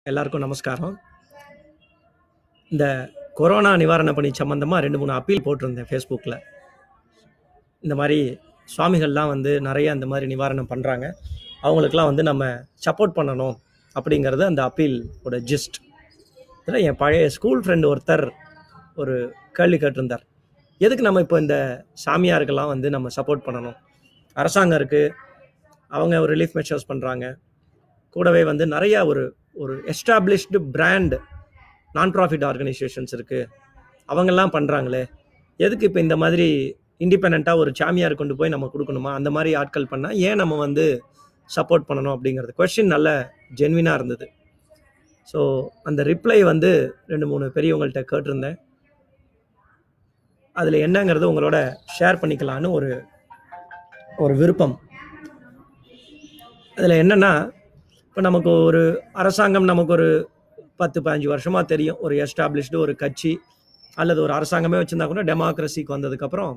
எல்லாருக்கும் நமஸ்காரம். இந்த கொரோனா நிவாரண பணி சம்மந்தமா 2, 3 அப்பீல் போட்டிருந்தேன் Facebookல. இந்த மாரி சுவாமிகள்லாம் வந்து நெறைய இந்த மாரி நிவாரணம் பண்றாங்க. அவங்களுக்கெல்லாம் வந்து நம்ம சப்போர்ட் பண்ணணும் அப்படிங்கிறது அந்த அப்பீல் ஓட ஜிஸ்ட். இதுல என் பழைய ஸ்கூல் ஃப்ரெண்ட் ஒருத்தர் ஒரு கேள்வி கேட்டிருந்தார். எதுக்கு நம்ம இப்போ இந்த சாமியாருக்கெல்லாம் வந்து நம்ம சப்போர்ட் பண்ணணும்? அரசாங்கம் இருக்கு. அவங்க ஒரு ரிலீஃப் மெஷர்ஸ் பண்றாங்க. கூடவே வந்து நெறைய ஒரு ஒரு established brand non profit organizations இருக்கு. அவங்கலாம் பண்றாங்களே. எதுக்கு இப்ப இந்த மாதிரி இண்டிபெண்டன்ட்டா ஒரு சாமியார் கொண்டு போய் நம்ம குடுக்கணுமா? அந்த மாரி ஆட்கள் பண்ணா ஏன் நம்ம வந்து சப்போர்ட் பண்ணணும் அப்படிங்கிறது. கொஸ்டின் நல்ல ஜென்யூனா இருந்தது. ஸோ அந்த ரிப்ளை வந்து 2, 3 பெரியவங்கள்ட்ட கேட்டிருந்தேன். அதுல என்னங்கிறது உங்களோட ஷேர் பண்ணிக்கலான்னு ஒரு ஒரு விருப்பம். அதுல என்னன்னா, இப்ப நமக்கு ஒரு அரசாங்கம் நமக்கு ஒரு 10, 15 வருஷமா தெரியும். ஒரு எஸ்டாப்ளிஷ்டு ஒரு கட்சி அல்லது ஒரு அரசாங்கமே வச்சிருந்தா கூட டெமோக்ரஸிக்கு வந்ததுக்கப்புறம்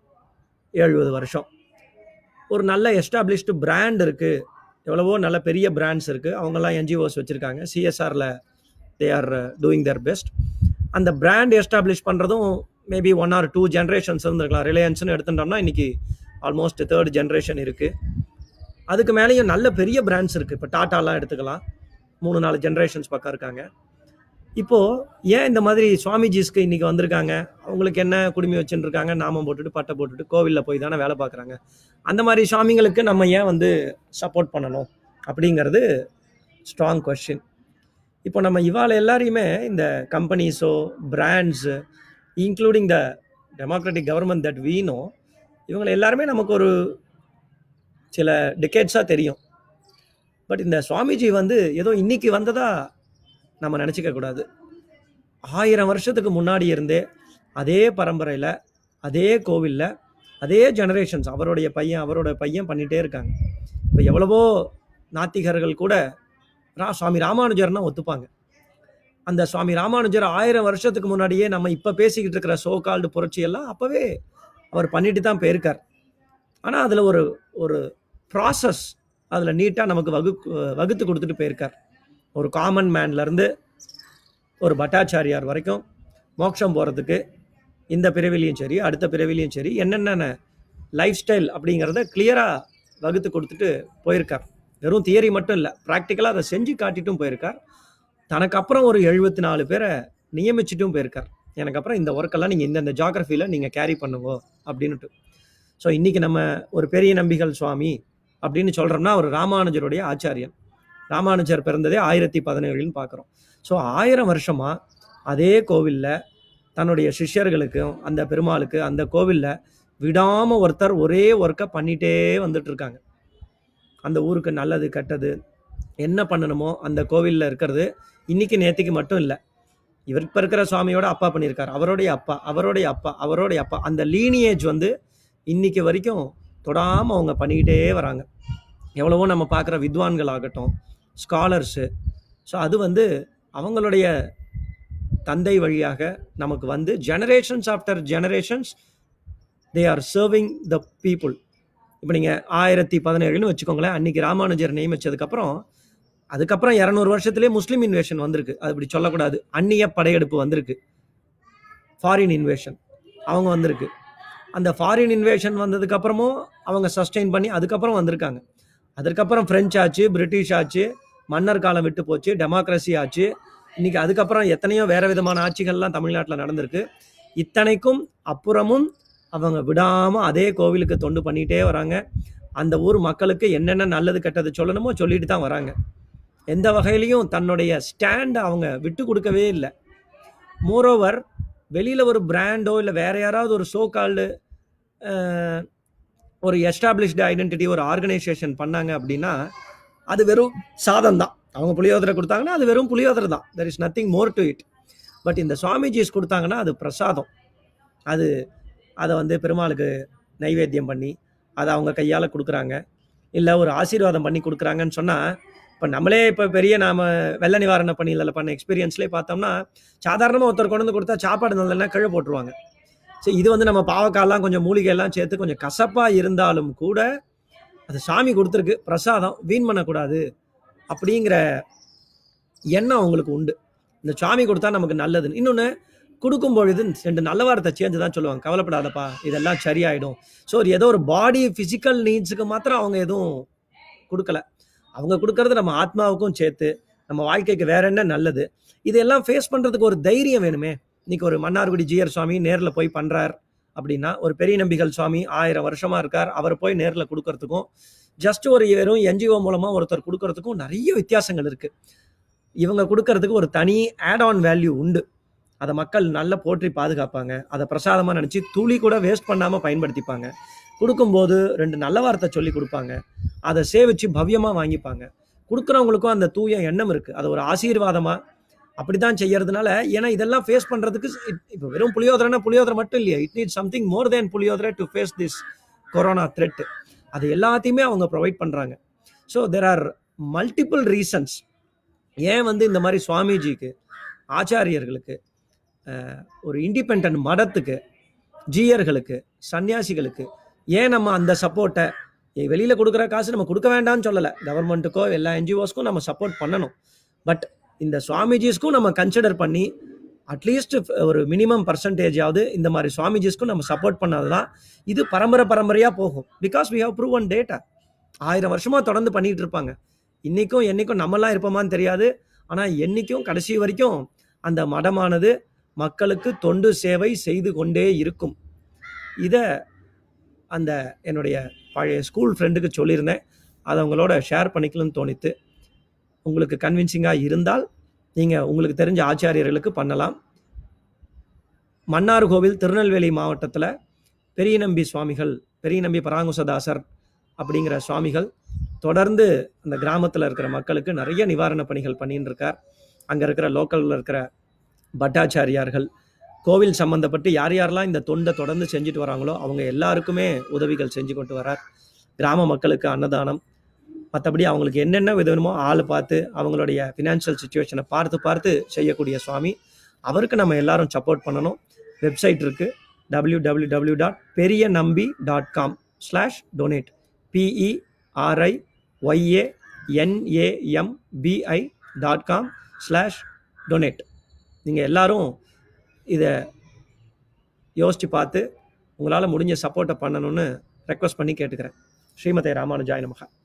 70 வருஷம். ஒரு நல்ல எஸ்டாப்ளிஷ்டு பிராண்ட் இருக்கு. எவ்வளவோ நல்ல பெரிய பிராண்ட்ஸ் இருக்கு. அவங்கலாம் என்ஜிஓஸ் வச்சிருக்காங்க. சிஎஸ்ஆர்ல they are doing their best. அந்த பிராண்ட் எஸ்டாப்ளிஷ் பண்றதும் மேபி 1 ஆர் 2 ஜெனரேஷன்ஸ் இருந்திருக்கலாம். ரிலையன்ஸ்ன்னு எடுத்துட்டோம்னா இன்னைக்கு ஆல்மோஸ்ட் 3 ஜெனரேஷன் இருக்கு. அதுக்கு மேலயும் நல்ல பெரிய பிராண்ட்ஸ் இருக்கு. இப்ப டாட்டாலாம் எடுத்துக்கலாம். 3, 4 ஜெனரேஷன்ஸ் பக்கம் இருக்காங்க. இப்போ ஏன் இந்த மாதிரி சுவாமிஜிஸ்க்கு இன்னைக்கு வந்திருக்காங்க. அவங்களுக்கு என்ன குடுமி வச்சுன்னு இருக்காங்க. நாமம் போட்டுட்டு, பட்டை போட்டுட்டு கோவில்ல போய் தானே வேலை பார்க்குறாங்க. அந்த மாரி சாமிங்களுக்கு நம்ம ஏன் வந்து சப்போர்ட் பண்ணணும்? அப்படிங்கிறது ஸ்ட்ராங் கொஸ்டின். இப்போ நம்ம இவாள எல்லாரையுமே இந்த கம்பெனிஸோ, brands including the democratic government that we know இவங்கள எல்லாருமே நமக்கு ஒரு சில டிகேட்ஸா தெரியும். பட் இந்த சுவாமிஜி வந்து ஏதோ இன்னைக்கு வந்ததா நம்ம நெனச்சுக்க கூடாது. 1000 வருஷத்துக்கு முன்னாடி இருந்தே அதே பரம்பரையில, அதே கோவில்ல, அதே ஜெனரேஷன்ஸ் அவருடைய பையன், அவரோட பையன் பண்ணிட்டே இருக்காங்க. இப்ப எவ்வளவோ நாத்திகர்கள் கூட ரா சுவாமி ராமானுஜர்னா ஒத்துப்பாங்க. அந்த சுவாமி ராமானுஜர் 1000 வருஷத்துக்கு முன்னாடியே நம்ம இப்ப பேசிக்கிட்டு இருக்கிற சோ கால்டு புரட்சி எல்லாம் அப்பவே அவர் பண்ணிட்டு தான் போயிருக்கார். ஆனா அதுல ஒரு ஒரு ப்ராசஸ் அதுல நீட்டா நமக்கு வகுக் வகுத்து குடுத்துட்டு போயிருக்கார். ஒரு காமன் மேன்ல இருந்து ஒரு பட்டாச்சாரியார் வரைக்கும் மோட்சம் போறதுக்கு இந்த பிறவிலயும் சரி, அடுத்த பிறவிலயும் சரி என்னென்ன லைஃப் ஸ்டைல் அப்படிங்கிறத கிளியரா வகுத்து குடுத்துட்டு போயிருக்கார். வெறும் தியரி மட்டும் இல்ல. பிராக்டிகலா அத செஞ்சு காட்டிட்டும் போயிருக்கார். தனக்கு அப்புறம் ஒரு 74 பேர நியமிச்சுட்டும் போயிருக்கார். எனக்கு அப்புறம் இந்த வொர்க் எல்லாம் நீங்க இந்த இந்த ஜியோகிராஃபில நீங்க கேரி பண்ணுங்கோ அப்படின்னுட்டு. ஸோ இன்னைக்கு நம்ம ஒரு பெரிய நம்பிகள் சுவாமி அப்படின்னு சொல்றோம்னா அவர் ராமானுஜருடைய ஆச்சாரியன். ராமானுஜர் பிறந்ததே 1017ன்னு பார்க்குறோம். ஸோ 1000 வருஷமா அதே கோவில்ல தன்னுடைய சிஷ்யர்களுக்கும், அந்த பெருமாளுக்கு அந்த கோவில்ல விடாம ஒருத்தர் ஒரே ஒர்க்க பண்ணிட்டே வந்துட்டு இருக்காங்க. அந்த ஊருக்கு நல்லது, கெட்டது என்ன பண்ணணுமோ அந்த கோவில்ல இருக்கிறது இன்னைக்கு நேத்தைக்கு மட்டும் இல்ல. இவர் இப்ப இருக்கிற சுவாமியோட அப்பா பண்ணியிருக்கார். அவருடைய அப்பா, அவருடைய அப்பா, அவருடைய அப்பா. அந்த லீனியேஜ் வந்து இன்னைக்கு வரைக்கும் தொடாம அவங்க பண்ணிக்கிட்டே வராங்க. எவ்வளவோ நம்ம பார்க்குற வித்வான்கள் ஆகட்டும், ஸ்காலர்ஸு. ஸோ அது வந்து அவங்களுடைய தந்தை வழியாக நமக்கு வந்து generations after generations they are serving the people. இப்ப நீங்க 1017ன்னு வச்சுக்கோங்களேன். அன்னைக்கு ராமானுஜர் நியமிச்சதுக்கப்புறம், அதுக்கப்புறம் 200 வருஷத்திலேயே முஸ்லிம் இன்வேஷன் வந்திருக்கு. அது இப்படி சொல்லக்கூடாது. அந்நிய படையெடுப்பு வந்திருக்கு. Foreign invasion. அவங்க வந்திருக்கு. அந்த ஃபாரின் இன்வேஷன் வந்ததுக்கு அப்புறமும் அவங்க சஸ்டெயின் பண்ணி அதுக்கப்புறம் வந்திருக்காங்க. அதற்கப்புறம் பிரெஞ்ச் ஆச்சு, பிரிட்டிஷ் ஆச்சு, மன்னர் காலம் விட்டு போச்சு, டெமோக்ரஸி ஆச்சு. இன்னைக்கு அதுக்கப்புறம் எத்தனையோ வேற விதமான ஆட்சிகள்லாம் தமிழ்நாட்டுல நடந்திருக்கு. இத்தனைக்கும் அப்புறமும் அவங்க விடாம அதே கோவிலுக்கு தொண்டு பண்ணிட்டே வராங்க. அந்த ஊர் மக்களுக்கு என்னென்ன நல்லது, கெட்டது சொல்லணுமோ சொல்லிட்டு தான் வராங்க. எந்த வகையிலயும் தன்னுடைய ஸ்டாண்ட அவங்க விட்டு குடுக்கவே இல்ல. மோரோவர் வெளியில ஒரு பிராண்டோ இல்ல வேற யாராவது ஒரு சோ கால்டு அ ஒரு எஸ்டாப்ளிஷ்டு ஐடென்டிட்டி ஒரு ஆர்கனைசேஷன் பண்ணாங்க அப்படின்னா, அது வெறும் சாதம் தான். அவங்க புளியோதரை குடுத்தாங்கன்னா, அது வெறும் புளியோதரை தான். There is nothing more to it. But இந்த சுவாமிஜிஸ் குடுத்தாங்கன்னா, அது பிரசாதம். அது அத வந்து பெருமாளுக்கு நைவேத்தியம் பண்ணி, அத அவங்க கையால குடுக்குறாங்க. இல்ல ஒரு ஆசீர்வாதம் பண்ணி குடுக்குறாங்கன்னு சொன்னா, இப்ப நம்மளே இப்ப பெரிய நாம வெள்ள நிவாரண பணியில பண்ண எக்ஸ்பீரியன்ஸ்லயே பார்த்தோம்னா, சாதாரணமா ஒருத்தர் கொண்டு வந்து குடுத்தா சாப்பாடு நல்லதுன்னா கீழ போட்டுருவாங்க. ஸோ இது வந்து நம்ம பாவக்காய்லாம் கொஞ்சம் மூலிகை எல்லாம் சேர்த்து கொஞ்சம் கசப்பா இருந்தாலும் கூட, அது சாமி குடுத்துருக்கு. பிரசாதம் வீண் பண்ணக்கூடாது. அப்படிங்கிற எண்ணம் அவங்களுக்கு உண்டு இந்த சாமி கொடுத்தா நமக்கு நல்லதுன்னு இன்னொன்று கொடுக்கும் பொழுது ரெண்டு நல்ல வார்த்தை சேர்ந்து தான் சொல்லுவாங்க கவலைப்படாதப்பா இதெல்லாம் சரியாயிடும் ஸோ ஏதோ ஒரு பாடி ஃபிசிக்கல் நீட்ஸுக்கு மாத்திரம் அவங்க எதுவும் கொடுக்கல அவங்க கொடுக்கறது நம்ம ஆத்மாவுக்கும் சேர்த்து நம்ம வாழ்க்கைக்கு வேற என்ன நல்லது இதெல்லாம் ஃபேஸ் பண்ணுறதுக்கு ஒரு தைரியம் வேணுமே இன்னைக்கு ஒரு மன்னார்குடி ஜிஆர் சுவாமி நேரில் போய் பண்ணுறார் அப்படின்னா ஒரு பெரிய நம்பிகள் சுவாமி ஆயிரம் வருஷமா இருக்கார் அவர் போய் நேரில் கொடுக்கறதுக்கும் ஜஸ்ட் ஒரு வெறும் என்ஜிஓ மூலமாக ஒருத்தர் கொடுக்கறதுக்கும் நிறைய வித்தியாசங்கள் இருக்கு இவங்க கொடுக்கறதுக்கு ஒரு தனி ஆட் ஆன் வேல்யூ உண்டு அதை மக்கள் நல்லா போற்றி பாதுகாப்பாங்க அதை பிரசாதமாக நினச்சி துளி கூட வேஸ்ட் பண்ணாமல் பயன்படுத்திப்பாங்க கொடுக்கும்போது ரெண்டு நல்ல வார்த்தை சொல்லி கொடுப்பாங்க அதை சேவிச்சு பவ்யமாக வாங்கிப்பாங்க கொடுக்குறவங்களுக்கும் அந்த தூய எண்ணம் இருக்குது அது ஒரு ஆசீர்வாதமாக அப்படி தான் செய்யறதுனால ஏன்னா இதெல்லாம் ஃபேஸ் பண்ணுறதுக்கு இப்போ வெறும் புளியோதரைனா புளியோதரை மட்டும் இல்லையா it need something more than puliyodharai to face this corona threat அது எல்லாத்தையுமே அவங்க ப்ரொவைட் பண்ணுறாங்க so there are multiple reasons ஏன் வந்து இந்த மாதிரி சுவாமிஜிக்கு ஆச்சாரியர்களுக்கு அஹ், ஒரு இண்டிபெண்ட் மடத்துக்கு ஜீயர்களுக்கு சன்னியாசிகளுக்கு ஏன் நம்ம அந்த சப்போர்ட்டை வெளியில் கொடுக்குற காசு நம்ம கொடுக்க வேண்டாம்னு சொல்லலை கவர்மெண்ட்டுக்கோ எல்லா என்ஜிஓஸ்க்கும் நம்ம சப்போர்ட் பண்ணணும் பட் இந்த சுவாமிஜிஸ்க்கும் நம்ம கன்சிடர் பண்ணி அட்லீஸ்ட் ஒரு மினிமம் பர்சன்டேஜாவது இந்த மாதிரி சுவாமிஜிஸ்க்கும் நம்ம சப்போர்ட் பண்ணாதான் இது பரம்பரை பரம்பரையாக போகும் because we have proven data ஆயிரம் வருஷமாக தொடர்ந்து பண்ணிட்டு இருப்பாங்க இன்னைக்கும் என்னைக்கும் நம்மலாம் இருப்போமான்னு தெரியாது ஆனால் என்னைக்கும் கடைசி வரைக்கும் அந்த மடமானது மக்களுக்கு தொண்டு சேவை செய்து கொண்டே இருக்கும் இதை அந்த என்னுடைய பழைய ஸ்கூல் ஃப்ரெண்டுக்கு சொல்லியிருந்தேன் அதை உங்களோட ஷேர் பண்ணிக்கலாம்னு தோணித்து உங்களுக்கு கன்வின்சிங்காக இருந்தால் நீங்கள் உங்களுக்கு தெரிஞ்ச ஆச்சாரியர்களுக்கு பண்ணலாம் மன்னார் கோவில் திருநெல்வேலி மாவட்டத்தில் பெரிய நம்பி சுவாமிகள் பெரிய நம்பி பராங்குசதாசர் அப்படிங்கிற சுவாமிகள் தொடர்ந்து அந்த கிராமத்தில் இருக்கிற மக்களுக்கு நிறைய நிவாரண பணிகள் பண்ணின்னு இருக்கார் அங்கே இருக்கிற லோக்கலில் இருக்கிற பட்டாச்சாரியார்கள் கோவில் சம்மந்தப்பட்டு யார் யாரெல்லாம் இந்த தொண்டை தொடர்ந்து செஞ்சுட்டு வராங்களோ அவங்க எல்லாருக்குமே உதவிகள் செஞ்சு கொண்டு வரார் கிராம மக்களுக்கு அன்னதானம் மற்றபடி அவங்களுக்கு என்னென்ன வேணுமோ ஆள் பார்த்து அவங்களுடைய ஃபினான்ஷியல் சுச்சுவேஷனை பார்த்து பார்த்து செய்யக்கூடிய சுவாமி அவருக்கு நம்ம எல்லாரும் சப்போர்ட் பண்ணணும் வெப்சைட் இருக்குது W W W dot Periya Nambi dot com slash donate P E R I Y A N A M B I dot com slash donate நீங்கள் எல்லாரும் இதை யோசித்து பார்த்து உங்களால் முடிஞ்ச சப்போர்ட்டை பண்ணணும்னு ரெக்வஸ்ட் பண்ணி கேட்டுக்கிறேன் ஸ்ரீமதே ராமானுஜாய நமகா